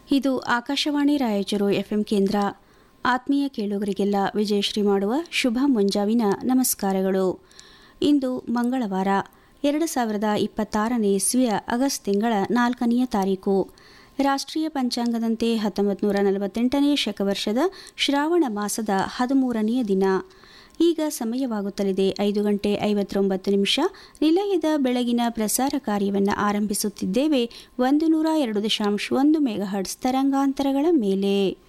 ಇದು ಆಕಾಶವಾಣಿ ರಾಯಚೂರು ಎಫ್ಎಂ ಕೇಂದ್ರ ಆತ್ಮೀಯ ಕೇಳುಗರಿಗೆಲ್ಲ ವಿಜಯಶ್ರೀ ಮಾಡುವ ಶುಭ ಮುಂಜಾವಿನ ನಮಸ್ಕಾರಗಳು ಇಂದು ಮಂಗಳವಾರ ಎರಡು ಸಾವಿರದ ಇಪ್ಪತ್ತಾರನೇ ಇಸ್ವಿಯ ಆಗಸ್ಟ್ ತಿಂಗಳ ನಾಲ್ಕನೆಯ ತಾರೀಕು ರಾಷ್ಟ್ರೀಯ ಪಂಚಾಂಗದಂತೆ ಹತ್ತೊಂಬತ್ತು ನೂರ ನಲವತ್ತೆಂಟನೇ ಶಕವರ್ಷದ ಶ್ರಾವಣ ಮಾಸದ ಹದಿಮೂರನೆಯ ದಿನ ಈಗ ಸಮಯವಾಗುತ್ತಲಿದೆ ಐದು ಗಂಟೆ ಐವತ್ತೊಂಬತ್ತು ನಿಮಿಷ ನಿಲಯದ ಬೆಳಗಿನ ಪ್ರಸಾರ ಕಾರ್ಯವನ್ನು ಆರಂಭಿಸುತ್ತಿದ್ದೇವೆ ಒಂದು ನೂರ ಎರಡು ದಶಾಂಶ ಒಂದು ಮೆಗಾಹರ್ಟ್ಸ್ ತರಂಗಾಂತರಗಳ ಮೇಲೆ